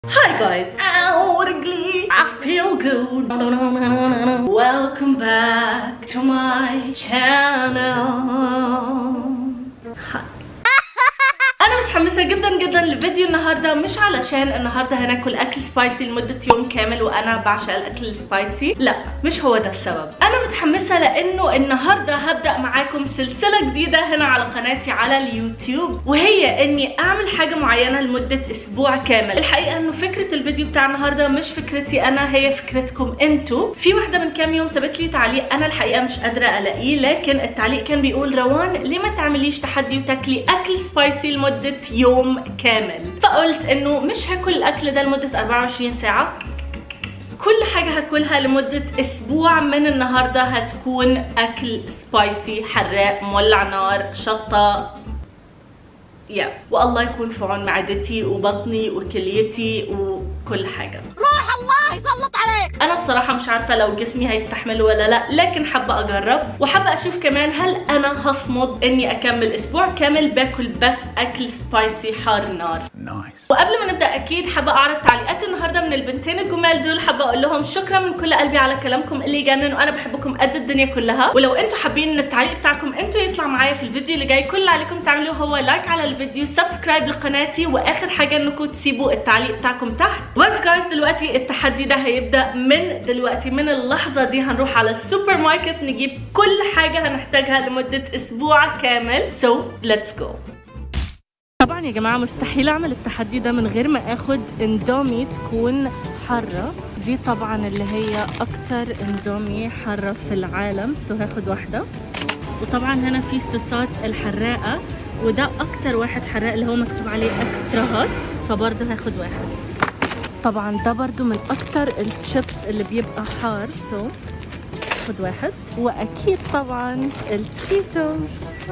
Hi guys! Ow, رجلي! I feel good! Welcome back to my channel! Hi. انا متحمسه جدا جدا لفيديو النهارده مش علشان النهارده هناكل اكل سبايسي لمده يوم كامل وانا بعشق الاكل السبايسي لا مش هو ده السبب انا متحمسه لانه النهارده هبدا معاكم سلسله جديده هنا على قناتي على اليوتيوب وهي اني اعمل حاجه معينه لمده اسبوع كامل الحقيقه انه فكره الفيديو بتاع النهارده مش فكرتي انا هي فكرتكم انتوا في واحده من كام يوم سابت لي تعليق انا الحقيقه مش قادره الاقيه لكن التعليق كان بيقول روان ليه ما تعمليش تحدي وتاكلي اكل سبايسي لمده يوم كامل فقلت انه مش هاكل الاكل ده لمده 24 ساعه كل حاجة هاكلها لمدة أسبوع من النهاردة هتكون أكل سبايسي حراق مولع نار شطة يا yeah. والله يكون في عون معدتي وبطني وكليتي وكل حاجة روح الله يسلط عليك انا بصراحه مش عارفه لو جسمي هيستحمله ولا لا لكن حابه اجرب وحابه اشوف كمان هل انا هصمد اني اكمل اسبوع كامل باكل بس اكل سبايسي حار نار Nice. وقبل ما نبدا اكيد حابه اعرض تعليقات النهارده من البنتين الجمال دول حابه اقول لهم شكرا من كل قلبي على كلامكم اللي يجنن وانا بحبكم قد الدنيا كلها ولو انتوا حابين ان التعليق بتاعكم انتوا يطلع معايا في الفيديو اللي جاي كل اللي عليكم تعملوه هو لايك على الفيديو سبسكرايب لقناتي واخر حاجه انكم تسيبوا التعليق بتاعكم تحت بس جايز دلوقتي التحدي ده هيبدا من دلوقتي من اللحظه دي هنروح على السوبر ماركت نجيب كل حاجه هنحتاجها لمده اسبوع كامل سو ليتس جو طبعا يا جماعه مستحيل اعمل التحدي ده من غير ما اخد اندومي تكون حاره دي طبعا اللي هي اكتر اندومي حاره في العالم سو هاخد واحده وطبعا هنا في صوصات الحراقه وده اكتر واحد حراق اللي هو مكتوب عليه اكسترا هوت فبرضه هاخد واحد طبعا ده برضو من اكتر الشيبس اللي بيبقى حار سو خد واحد واكيد طبعا التشيتوز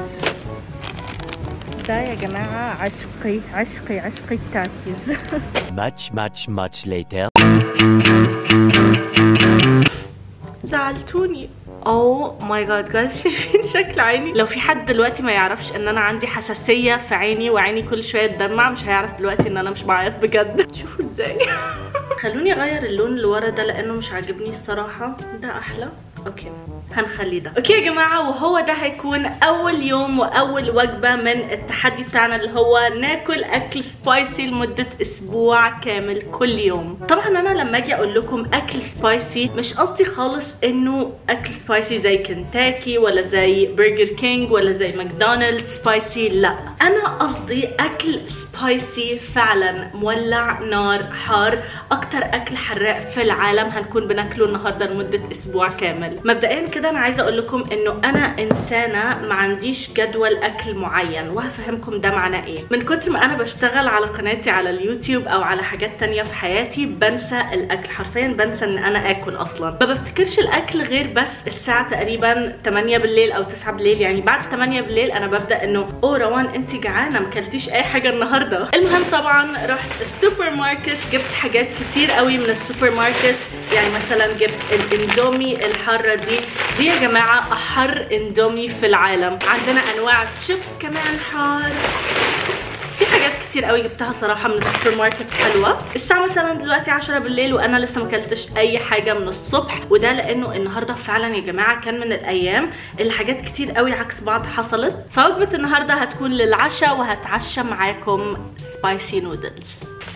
ده يا جماعة عشقي عشقي عشقي التاكيز Much, much, much later. زعلتوني اوه ماي جاد جايز شايفين شكل عيني لو في حد دلوقتي ما يعرفش ان انا عندي حساسيه في عيني وعيني كل شويه تدمع مش هيعرف دلوقتي ان انا مش بعيط بجد شوفوا ازاي خلوني اغير اللون اللي ورا ده لانه مش عاجبني الصراحه ده احلى اوكي هنخليه ده اوكي يا جماعه وهو ده هيكون اول يوم واول وجبه من التحدي بتاعنا اللي هو ناكل اكل سبايسي لمده اسبوع كامل كل يوم طبعا انا لما اجي اقول لكم اكل سبايسي مش قصدي خالص انه اكل سبايسي زي كنتاكي ولا زي برجر كينج ولا زي ماكدونالدز سبايسي لا انا قصدي اكل سبايسي فعلا مولع نار حار اكتر اكل حراق في العالم هنكون بناكله النهارده لمده اسبوع كامل مبدئيا كده انا عايزه اقول لكم انه انا انسانه ما عنديش جدول اكل معين وهفهمكم ده معناه ايه من كتر ما انا بشتغل على قناتي على اليوتيوب او على حاجات تانية في حياتي بنسى الاكل حرفيا بنسى ان انا اكل اصلا ما بفتكرش الاكل غير بس الساعه تقريبا 8 بالليل او 9 بالليل يعني بعد 8 بالليل انا ببدا انه اوه روان انت جعانه ما اكلتيش اي حاجه النهارده المهم طبعا رحت السوبر ماركت جبت حاجات كتير قوي من السوبر ماركت يعني مثلا جبت الاندومي الحاره دي دي يا جماعه احر اندومي في العالم عندنا انواع تشيبس كمان حار في حاجات كتير قوي جبتها صراحه من السوبر ماركت حلوه الساعه مثلا دلوقتي 10 بالليل وانا لسه ما اكلتش اي حاجه من الصبح وده لانه النهارده فعلا يا جماعه كان من الايام اللي حاجات كتير قوي عكس بعض حصلت فوجبه النهارده هتكون للعشاء وهتعشى معاكم سبايسي نودلز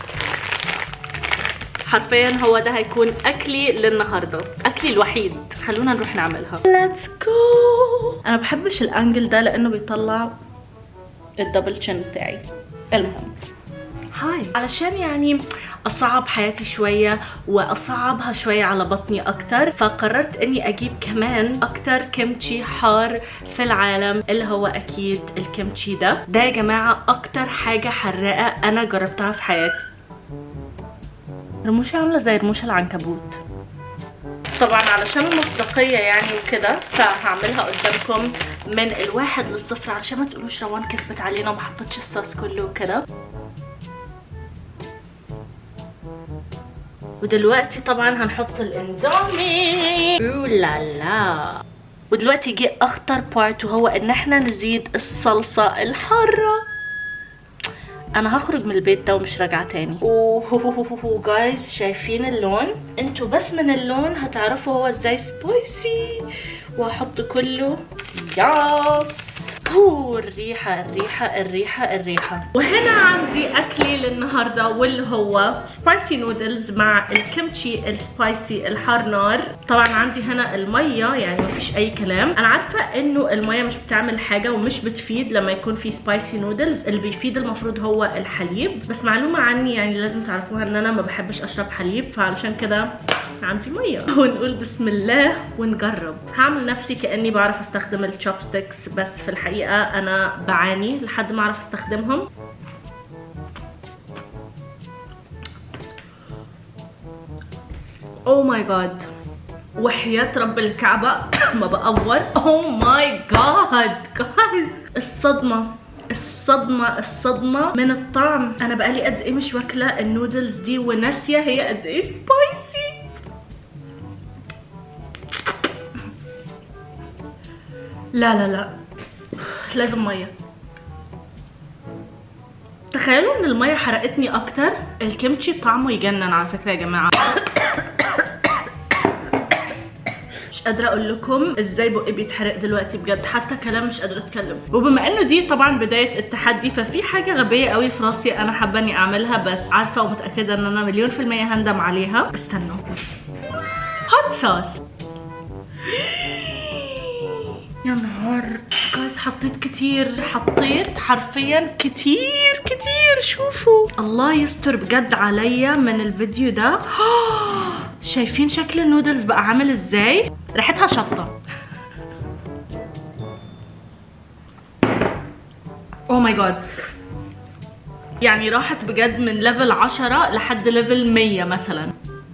حرفيا هو ده هيكون اكلي للنهارده اكلي الوحيد خلونا نروح نعملها ليتس جو انا بحبش الانجل ده لانه بيطلع الدبل تشين بتاعي المهم هاي علشان يعني اصعب حياتي شويه واصعبها شويه على بطني اكتر فقررت اني اجيب كمان اكتر كيمتشي حار في العالم اللي هو اكيد الكيمتشي ده ده يا جماعه اكتر حاجه حراقه انا جربتها في حياتي رموشي عامله زي رموش العنكبوت طبعا علشان المصداقيه يعني وكده فهعملها قدامكم من الواحد للصفر عشان ما تقولوش روان كسبت علينا وما حطتش الصوص كله وكده ودلوقتي طبعا هنحط الاندومي اوه لا لا ودلوقتي جه اخطر بارت وهو ان احنا نزيد الصلصه الحاره انا هخرج من البيت ده ومش راجعه تاني اوه جايز شايفين اللون انتوا بس من اللون هتعرفوا هو ازاي سبايسي وهحط كله ياس هو الريحة الريحة الريحة الريحة وهنا عندي أكلي للنهاردة واللي هو سبايسي نودلز مع الكيمتشي السبايسي الحار نار طبعا عندي هنا المية يعني مفيش أي كلام أنا عارفة إنه المية مش بتعمل حاجة ومش بتفيد لما يكون في سبايسي نودلز اللي بيفيد المفروض هو الحليب بس معلومة عني يعني لازم تعرفوها إن أنا ما بحبش أشرب حليب فعلشان كده عندي مية ونقول بسم الله ونجرب هعمل نفسي كأني بعرف استخدم الشوبستيكس بس في الحقيقة أنا بعاني لحد ما أعرف استخدمهم او ماي جاد وحياة رب الكعبة ما بأور او ماي جاد جايز الصدمة الصدمة الصدمة من الطعم انا بقالي قد ايه مش واكلة النودلز دي وناسية هي قد ايه سبايسي لا لا لا لازم ميه تخيلوا ان الميه حرقتني اكتر الكيمتشي طعمه يجنن على فكره يا جماعه مش قادره اقول لكم ازاي بقي بيتحرق دلوقتي بجد حتى كلام مش قادره اتكلم وبما انه دي طبعا بدايه التحدي ففي حاجه غبيه قوي في راسي انا حابه اني اعملها بس عارفه ومتاكده ان انا مليون في الميه هندم عليها استنوا هوت صوص يا نهار جايز حطيت كتير حطيت حرفيا كتير كتير شوفوا الله يستر بجد عليا من الفيديو ده شايفين شكل النودلز بقى عامل ازاي ريحتها شطه اوه ماي جاد يعني راحت بجد من ليفل 10 لحد ليفل 100 مثلا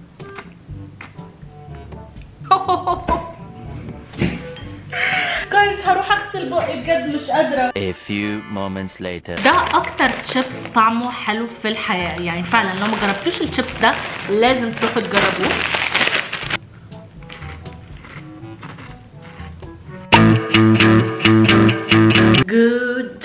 جايز هروح اغسل بقي بجد مش قادره A few moments later. ده اكتر تشيبس طعمه حلو في الحياه يعني فعلا لو ما جربتوش الشيبس ده لازم تروحوا تجربوه Good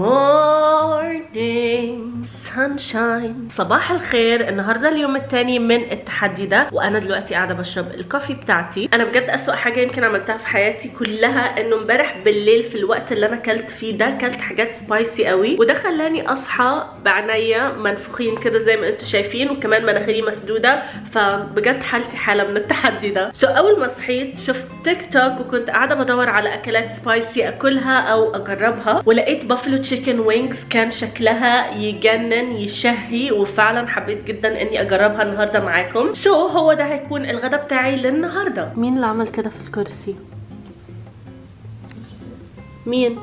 morning sunshine صباح الخير النهارده اليوم الثاني من التحدي ده وانا دلوقتي قاعده بشرب الكوفي بتاعتي انا بجد اسوأ حاجه يمكن عملتها في حياتي كلها انه امبارح بالليل في الوقت اللي انا اكلت فيه ده اكلت حاجات سبايسي قوي وده خلاني اصحى بعينيا منفوخين كده زي ما انتم شايفين وكمان مناخيري مسدوده فبجد حالتي حاله من التحدي ده سو اول ما صحيت شفت تيك توك وكنت قاعده بدور على اكلات سبايسي اكلها او اجربها ولقيت بافلو تشيكن وينجز كان شكلها يجنن يشهي وفعلا حبيت جدا اني اجربها النهارده معاكم سو هو ده هيكون الغدا بتاعي للنهارده مين اللي عمل كده في الكرسي مين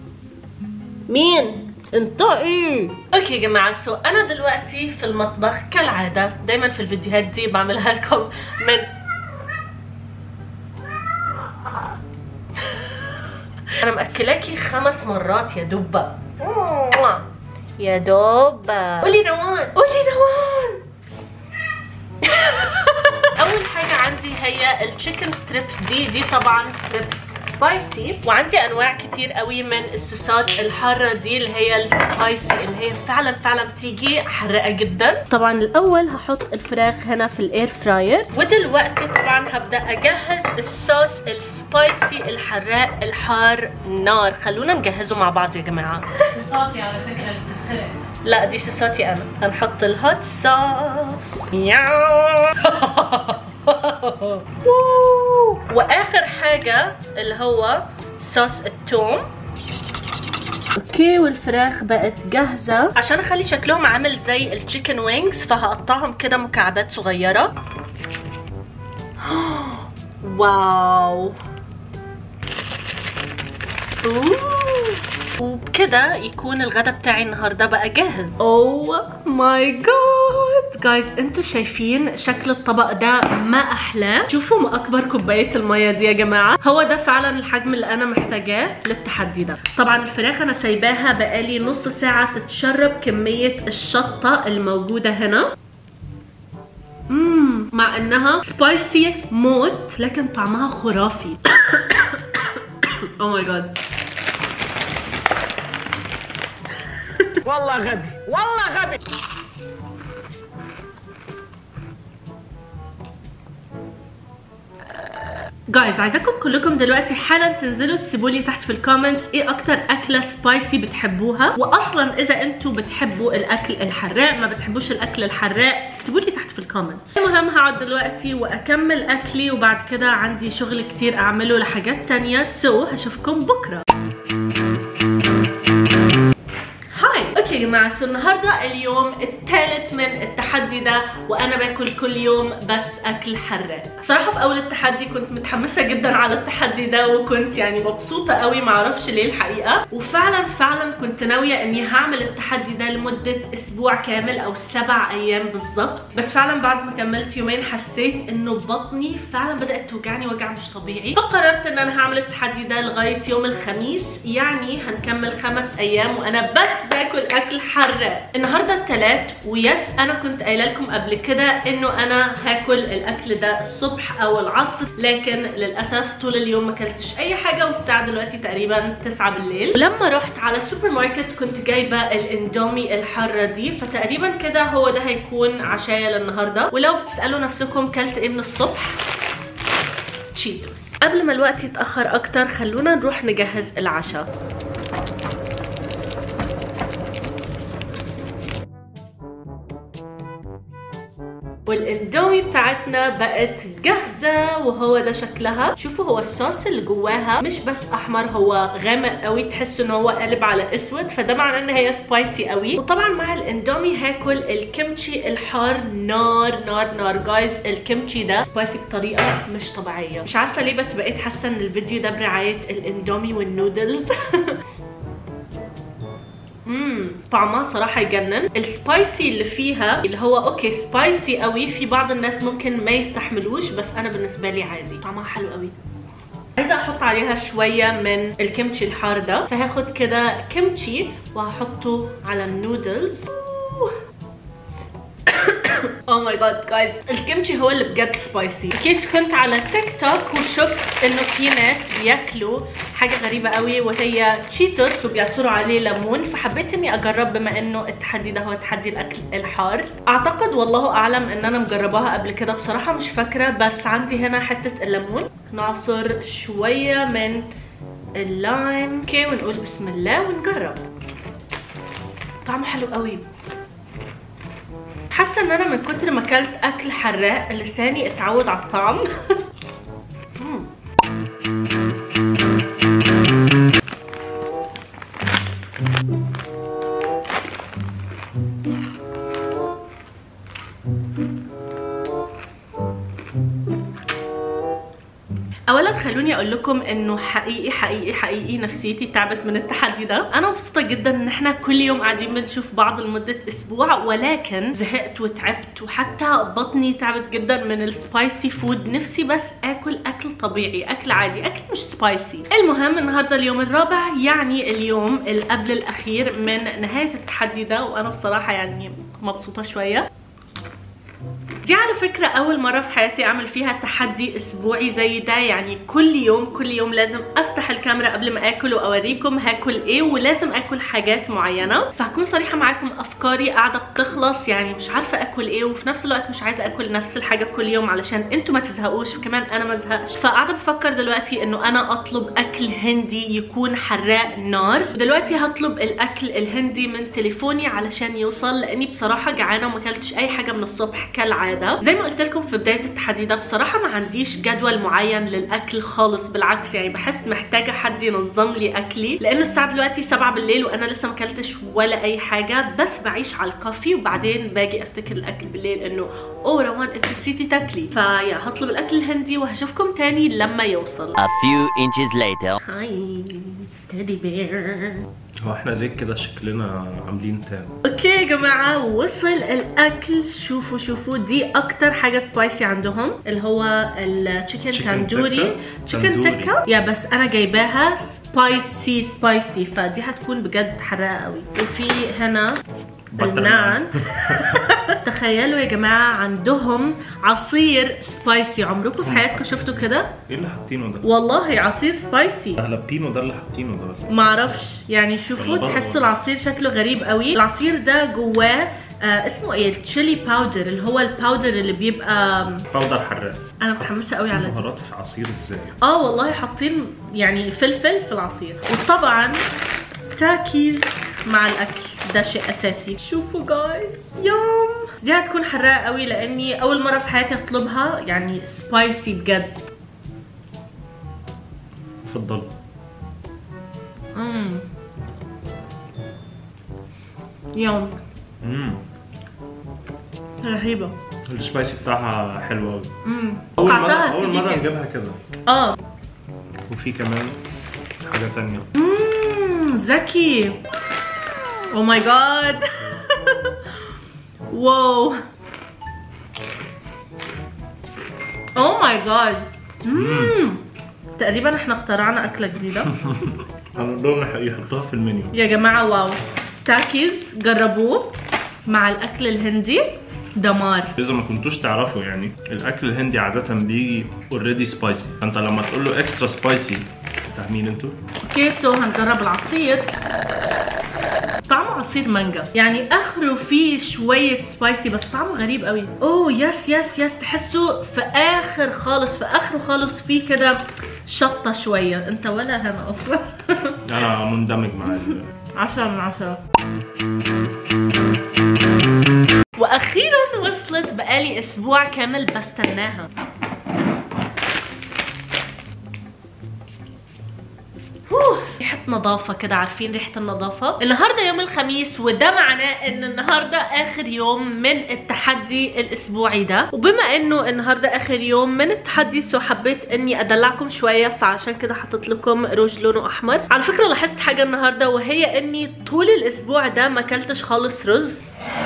مين انطقي اوكي يا جماعه سو انا دلوقتي في المطبخ كالعاده دايما في الفيديوهات دي بعملها لكم من انا مأكلاكي خمس مرات يا دبة يا دبة قولي نوان قولي نوان اول حاجة عندي هي التشيكن ستريبس دي دي طبعا ستريبس سبايسي وعندي انواع كتير قوي من الصوصات الحاره دي اللي هي السبايسي اللي هي فعلا فعلا بتيجي حرقه جدا طبعا الاول هحط الفراخ هنا في الاير فراير ودلوقتي طبعا هبدا اجهز الصوص السبايسي الحراق الحار نار خلونا نجهزه مع بعض يا جماعه صوتي على فكره اللي بتتسرق لا دي صوصاتي انا هنحط الهوت صوص ياو. ووو. واخر حاجه اللي هو صوص الثوم اوكي والفراخ بقت جاهزه عشان اخلي شكلهم عامل زي التشيكن وينجز فهقطعهم كده مكعبات صغيره واو أوه. وبكده يكون الغدا بتاعي النهارده بقى جاهز اوه ماي جاد جايز انتوا شايفين شكل الطبق ده ما احلاه شوفوا ما اكبر كوبايه الميه دي يا جماعه هو ده فعلا الحجم اللي انا محتاجاه للتحدي ده طبعا الفراخ انا سايباها بقالي نص ساعه تتشرب كميه الشطه الموجوده هنا مم. مع انها سبايسي موت لكن طعمها خرافي اوه ماي جاد والله غبي والله غبي جايز عايزاكم كلكم دلوقتي حالا تنزلوا تسيبوا لي تحت في الكومنتس ايه اكتر اكله سبايسي بتحبوها واصلا اذا انتوا بتحبوا الاكل الحراق ما بتحبوش الاكل الحراق اكتبوا لي تحت في الكومنتس المهم هقعد دلوقتي واكمل اكلي وبعد كده عندي شغل كتير اعمله لحاجات تانية سو هشوفكم بكره هاي اوكي يا جماعه سو النهارده اليوم الثالث من التحدي ده وانا باكل كل يوم بس اكل حراق صراحه في اول التحدي كنت متحمسه جدا على التحدي ده وكنت يعني مبسوطه قوي معرفش ليه الحقيقه وفعلا فعلا كنت ناويه اني هعمل التحدي ده لمده اسبوع كامل او سبع ايام بالظبط بس فعلا بعد ما كملت يومين حسيت انه بطني فعلا بدات توجعني وجع مش طبيعي فقررت ان انا هعمل التحدي ده لغايه يوم الخميس يعني هنكمل خمس ايام وانا بس باكل اكل حراق النهارده التلات ويس انا كنت قايله لكم قبل كده انه انا هاكل الاكل ده الصبح او العصر لكن للاسف طول اليوم ما اكلتش اي حاجه والساعه دلوقتي تقريبا 9 بالليل ولما رحت على السوبر ماركت كنت جايبه الاندومي الحاره دي فتقريبا كده هو ده هيكون عشايا للنهارده ولو بتسالوا نفسكم كلت ايه من الصبح تشيتوس قبل ما الوقت يتاخر اكتر خلونا نروح نجهز العشاء والاندومي بتاعتنا بقت جاهزة وهو ده شكلها شوفوا هو الصوص اللي جواها مش بس احمر هو غامق قوي تحسوا ان هو قالب على اسود فده معناه ان هي سبايسي قوي وطبعا مع الاندومي هاكل الكيمتشي الحار نار نار نار جايز الكيمتشي ده سبايسي بطريقة مش طبيعية مش عارفة ليه بس بقيت حاسة ان الفيديو ده برعاية الاندومي والنودلز امم طعمها صراحه يجنن السبايسي اللي فيها اللي هو اوكي سبايسي قوي في بعض الناس ممكن ما يستحملوش بس انا بالنسبه لي عادي طعمها حلو قوي عايزه احط عليها شويه من الكيمتشي الحار ده فهاخد كده كيمتشي وهحطه على النودلز او ماي جاد جايز الكيمتشي هو اللي بجد سبايسي كيس كنت على تيك توك وشفت انه في ناس بياكلوا حاجه غريبه قوي وهي تشيتوس وبيعصروا عليه ليمون فحبيت اني اجرب بما انه التحدي ده هو تحدي الاكل الحار اعتقد والله اعلم ان انا مجرباها قبل كده بصراحه مش فاكره بس عندي هنا حته الليمون نعصر شويه من اللايم اوكي ونقول بسم الله ونجرب طعمه حلو قوي حاسه ان انا من كتر ما اكلت اكل حراق لساني اتعود على الطعم اولا خلوني اقول لكم انه حقيقي حقيقي حقيقي نفسيتي تعبت من التحدي ده انا مبسوطه جدا ان احنا كل يوم قاعدين بنشوف بعض لمده اسبوع ولكن زهقت وتعبت وحتى بطني تعبت جدا من السبايسي فود نفسي بس اكل اكل طبيعي اكل عادي اكل مش سبايسي المهم النهارده اليوم الرابع يعني اليوم اللي قبل الاخير من نهايه التحدي ده وانا بصراحه يعني مبسوطه شويه دي على فكرة أول مرة في حياتي أعمل فيها تحدي أسبوعي زي ده يعني كل يوم كل يوم لازم أفتح الكاميرا قبل ما آكل وأوريكم هاكل إيه ولازم آكل حاجات معينة فهكون صريحة معاكم أفكاري قاعدة بتخلص يعني مش عارفة آكل إيه وفي نفس الوقت مش عايزة آكل نفس الحاجة كل يوم علشان أنتوا ما تزهقوش وكمان أنا ما أزهقش فقاعدة بفكر دلوقتي إنه أنا أطلب أكل هندي يكون حراق نار ودلوقتي هطلب الأكل الهندي من تليفوني علشان يوصل لأني بصراحة جعانة وما أكلتش أي حاجة من الصبح كالعادة زي ما قلت لكم في بدايه التحدي ده بصراحه ما عنديش جدول معين للاكل خالص بالعكس يعني بحس محتاجه حد ينظم لي اكلي لانه الساعه دلوقتي 7 بالليل وانا لسه ما اكلتش ولا اي حاجه بس بعيش على الكافي وبعدين باجي افتكر الاكل بالليل انه اوه روان انت نسيتي تاكلي فيا هطلب الاكل الهندي وهشوفكم تاني لما يوصل A few inches later. هاي تيدي بير هو احنا ليه كده شكلنا عاملين تاني اوكي يا جماعه وصل الاكل شوفوا شوفوا دي اكتر حاجه سبايسي عندهم اللي هو التشيكن Chicken تاندوري tikka. تشيكن تندوري. تكه يا بس انا جايباها سبايسي سبايسي فدي هتكون بجد حراقه قوي وفي هنا بتر النان تخيلوا يا جماعه عندهم عصير سبايسي عمركم في حياتكم شفتوا كده ايه اللي حاطينه ده؟ والله عصير سبايسي هلبينو ده اللي حاطينه ده بس معرفش يعني شوفوا والله تحسوا والله. العصير شكله غريب قوي العصير ده جواه آه اسمه ايه التشيلي باودر اللي هو الباودر اللي بيبقى باودر حراق انا متحمسه قوي على دي بهارات في عصير ازاي؟ اه والله حاطين يعني فلفل في العصير وطبعا تاكيز مع الاكل ده شيء اساسي شوفوا جايز يوم دي هتكون حراقه قوي لاني اول مره في حياتي اطلبها يعني سبايسي بجد اتفضل امم يوم امم رهيبه السبايسي بتاعها حلو قوي امم اول مره توقعتها اول هتيجي مره كده. نجيبها كده اه وفي كمان حاجه تانية امم ذكي او ماي جاد واو او ماي جاد امم تقريبا احنا اخترعنا اكله جديده هنقول لهم يح- يحطوها في المنيو يا جماعه واو تاكيز جربوه مع الاكل الهندي دمار اذا ما كنتوش تعرفوا يعني الاكل الهندي عاده بيجي اوريدي سبايسي فانت لما تقول له اكسترا سبايسي فاهمين انتوا اوكي سو هنجرب العصير طعمه عصير مانجا يعني اخره فيه شويه سبايسي بس طعمه غريب قوي اوه يس يس يس تحسه في اخر خالص في اخره خالص فيه كده شطه شويه انت ولا هنا اصلا انا مندمج مع ال- عشرة من عشرة واخيرا وصلت بقالي اسبوع كامل بستناها هوه، ريحة نظافة كده عارفين ريحة النظافة النهاردة يوم الخميس وده معناه ان النهاردة اخر يوم من التحدي الاسبوعي ده وبما انه النهاردة اخر يوم من التحدي سو حبيت اني ادلعكم شوية فعشان كده حطيت لكم روج لونه احمر على فكرة لاحظت حاجة النهاردة وهي اني طول الاسبوع ده ما اكلتش خالص رز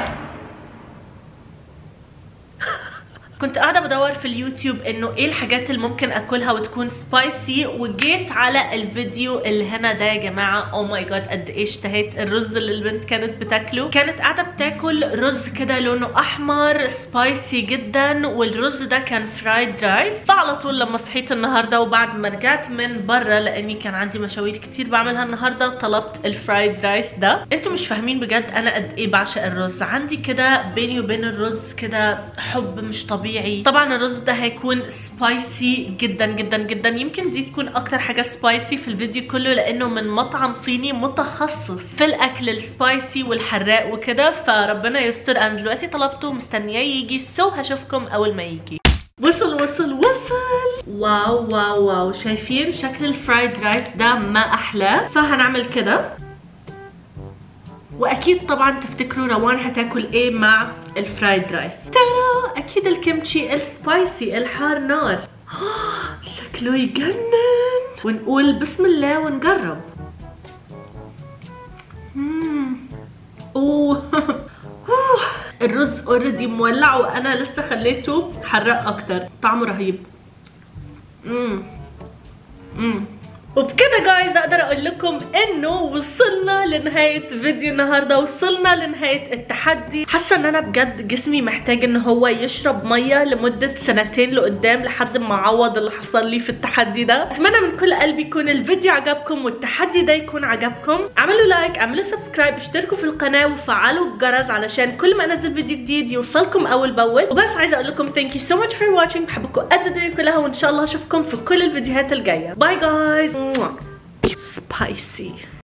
كنت قاعدة بدور في اليوتيوب انه ايه الحاجات اللي ممكن اكلها وتكون سبايسي وجيت على الفيديو اللي هنا ده يا جماعة او ماي جاد قد ايه اشتهيت الرز اللي البنت كانت بتاكله كانت قاعدة بتاكل رز كده لونه احمر سبايسي جدا والرز ده كان فرايد رايس فعلى طول لما صحيت النهاردة وبعد ما رجعت من بره لاني كان عندي مشاوير كتير بعملها النهاردة طلبت الفرايد رايس ده انتوا مش فاهمين بجد انا قد ايه بعشق الرز عندي كده بيني وبين الرز كده حب مش طبيعي طبعا الرز ده هيكون سبايسي جدا جدا جدا يمكن دي تكون اكتر حاجه سبايسي في الفيديو كله لانه من مطعم صيني متخصص في الاكل السبايسي والحراق وكده فربنا يستر انا دلوقتي طلبته مستنياه يجي سو هشوفكم اول ما يجي وصل وصل وصل واو واو واو شايفين شكل الفرايد رايس ده ما احلاه فهنعمل كده واكيد طبعا تفتكروا روان هتاكل ايه مع الفرايد رايس ترى اكيد الكيمتشي السبايسي الحار نار شكله يجنن ونقول بسم الله ونجرب مم. اوه أوه. الرز اوريدي مولع وانا لسه خليته حراق اكتر طعمه رهيب امم امم وبكده جايز اقدر اقول لكم انه وصلنا لنهايه فيديو النهارده وصلنا لنهايه التحدي حاسه ان انا بجد جسمي محتاج ان هو يشرب ميه لمده سنتين لقدام لحد ما اعوض اللي حصل لي في التحدي ده اتمنى من كل قلبي يكون الفيديو عجبكم والتحدي ده يكون عجبكم اعملوا لايك اعملوا سبسكرايب اشتركوا في القناه وفعلوا الجرس علشان كل ما انزل فيديو جديد يوصلكم اول باول وبس عايزه اقول لكم ثانك يو سو ماتش فور واتشنج بحبكم قد الدنيا كلها وان شاء الله اشوفكم في كل الفيديوهات الجايه باي جايز سبايسي